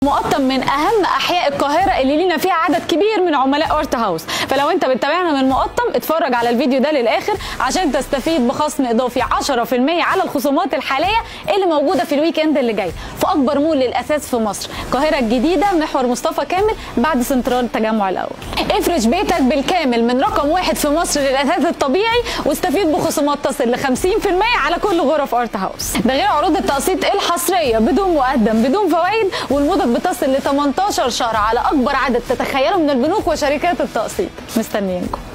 المقطم من اهم احياء القاهره اللي لينا فيها عدد كبير من عملاء اورت هاوس فلو انت بتتابعنا من المقطم اتفرج على الفيديو ده للاخر عشان تستفيد بخصم اضافي 10% على الخصومات الحاليه اللي موجوده في الويك اند اللي جاي في اكبر مول للاساس في مصر القاهره الجديده محور مصطفى كامل بعد سنترال التجمع الاول افرش بيتك بالكامل من رقم واحد في مصر للاثاث الطبيعي واستفيد بخصومات تصل ل 50% على كل غرف ارت هاوس ده غير عروض التقسيط الحصريه بدون مقدم بدون فوائد والمدد بتصل ل 18 شهر على اكبر عدد تتخيله من البنوك وشركات التقسيط مستنيينكم